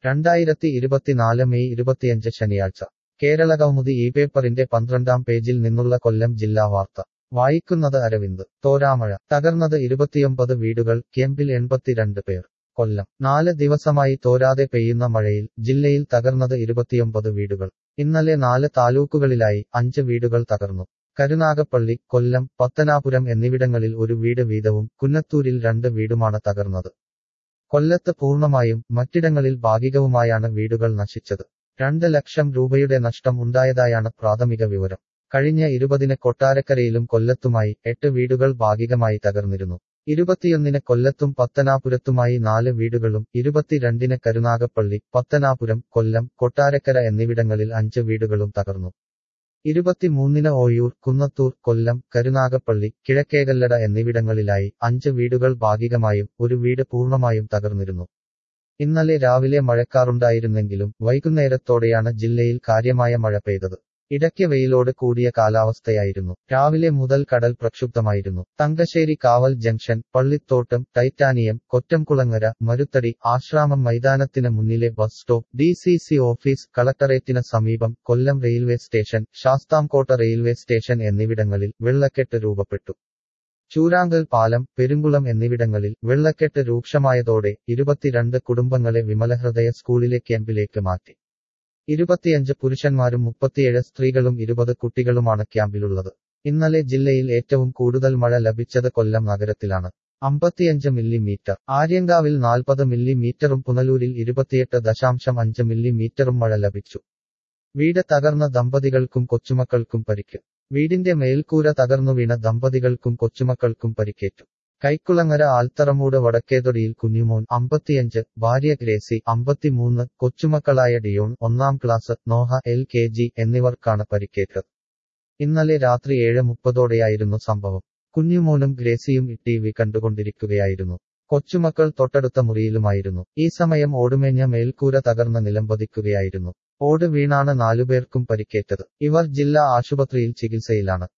രണ്ടായിരത്തി ഇരുപത്തിനാല് മെയ് ഇരുപത്തിയഞ്ച് ശനിയാഴ്ച കേരള കൗമുദി ഈ പേപ്പറിന്റെ പന്ത്രണ്ടാം പേജിൽ നിന്നുള്ള കൊല്ലം ജില്ലാ വാർത്ത വായിക്കുന്നത് അരവിന്ദ് തോരാമഴ തകർന്നത് ഇരുപത്തിയൊമ്പത് വീടുകൾ ക്യാമ്പിൽ എൺപത്തിരണ്ട് പേർ കൊല്ലം നാല് ദിവസമായി തോരാതെ പെയ്യുന്ന മഴയിൽ ജില്ലയിൽ തകർന്നത് ഇരുപത്തിയൊമ്പത് വീടുകൾ ഇന്നലെ നാല് താലൂക്കുകളിലായി അഞ്ച് വീടുകൾ തകർന്നു കരുനാഗപ്പള്ളി കൊല്ലം പത്തനാപുരം എന്നിവിടങ്ങളിൽ ഒരു വീട് വീതവും കുന്നത്തൂരിൽ രണ്ട് വീടുമാണ് തകർന്നത് കൊല്ലത്ത് പൂർണ്ണമായും മറ്റിടങ്ങളിൽ ഭാഗികവുമായാണ് വീടുകൾ നശിച്ചത് രണ്ട് ലക്ഷം രൂപയുടെ നഷ്ടം ഉണ്ടായതായാണ് പ്രാഥമിക വിവരം കഴിഞ്ഞ ഇരുപതിന് കൊട്ടാരക്കരയിലും കൊല്ലത്തുമായി എട്ട് വീടുകൾ ഭാഗികമായി തകർന്നിരുന്നു ഇരുപത്തിയൊന്നിന് കൊല്ലത്തും പത്തനാപുരത്തുമായി നാല് വീടുകളും ഇരുപത്തിരണ്ടിന് കരുനാഗപ്പള്ളി പത്തനാപുരം കൊല്ലം കൊട്ടാരക്കര എന്നിവിടങ്ങളിൽ അഞ്ച് വീടുകളും തകർന്നു ഇരുപത്തിമൂന്നിന് ഓയൂർ കുന്നത്തൂർ കൊല്ലം കരുനാഗപ്പള്ളി കിഴക്കേകല്ലട എന്നിവിടങ്ങളിലായി അഞ്ച് വീടുകൾ ഭാഗികമായും ഒരു വീട് പൂർണ്ണമായും തകർന്നിരുന്നു ഇന്നലെ രാവിലെ മഴക്കാറുണ്ടായിരുന്നെങ്കിലും വൈകുന്നേരത്തോടെയാണ് ജില്ലയിൽ കാര്യമായ മഴ പെയ്തത് ഇടയ്ക്ക് വെയിലോട് കൂടിയ കാലാവസ്ഥയായിരുന്നു രാവിലെ മുതൽ കടൽ പ്രക്ഷുബ്ധമായിരുന്നു തങ്കശ്ശേരി കാവൽ ജംഗ്ഷൻ പള്ളിത്തോട്ടം ടൈറ്റാനിയം കൊറ്റംകുളങ്ങര മരുത്തടി ആശ്രാമം മൈതാനത്തിന് മുന്നിലെ bus stop D C C office കളക്ടറേറ്റിന് സമീപം Kollam railway station Sasthamkotta railway station എന്നിവിടങ്ങളിൽ വെള്ളക്കെട്ട് രൂപപ്പെട്ടു ചൂരാങ്കൽ പാലം പെരുങ്കുളം എന്നിവിടങ്ങളിൽ വെള്ളക്കെട്ട് രൂക്ഷമായതോടെ ഇരുപത്തിരണ്ട് കുടുംബങ്ങളെ വിമലഹൃദയ സ്കൂളിലെ ക്യാമ്പിലേക്ക് മാറ്റി ഇരുപത്തിയഞ്ച് പുരുഷന്മാരും മുപ്പത്തിയേഴ് സ്ത്രീകളും ഇരുപത് കുട്ടികളുമാണ് ക്യാമ്പിലുള്ളത് ഇന്നലെ ജില്ലയിൽ ഏറ്റവും കൂടുതൽ മഴ ലഭിച്ചത് കൊല്ലം നഗരത്തിലാണ് അമ്പത്തിയഞ്ച് മില്ലിമീറ്റർ ആര്യങ്കാവിൽ നാൽപ്പത് മില്ലിമീറ്ററും പുനലൂരിൽ ഇരുപത്തിയെട്ട് ദശാംശം അഞ്ച് മില്ലിമീറ്ററും മഴ ലഭിച്ചു വീട് തകർന്ന ദമ്പതികൾക്കും കൊച്ചുമക്കൾക്കും പരിക്ക് വീടിന്റെ മേൽക്കൂര തകർന്നു വീണ ദമ്പതികൾക്കും കൊച്ചുമക്കൾക്കും പരിക്കേറ്റു കൈക്കുളങ്ങര ആൽത്തറമൂട് വടക്കേതൊടിയിൽ കുഞ്ഞുമോൻ അമ്പത്തിയഞ്ച് ഭാര്യ ഗ്രേസി അമ്പത്തിമൂന്ന് കൊച്ചുമക്കളായ ഡിയോൺ ഒന്നാം class Noah L K G എന്നിവർക്കാണ് പരിക്കേറ്റത് ഇന്നലെ രാത്രി ഏഴ് മുപ്പതോടെയായിരുന്നു സംഭവം കുഞ്ഞുമോനും ഗ്രേസിയും ടി വി കണ്ടുകൊണ്ടിരിക്കുകയായിരുന്നു കൊച്ചുമക്കൾ തൊട്ടടുത്ത മുറിയിലുമായിരുന്നു ഈ സമയം ഓടുമേഞ്ഞ മേൽക്കൂര തകർന്ന് നിലംപതിക്കുകയായിരുന്നു ഓട് വീണാണ് നാലുപേർക്കും പരിക്കേറ്റത് ഇവർ ജില്ലാ ആശുപത്രിയിൽ ചികിത്സയിലാണ്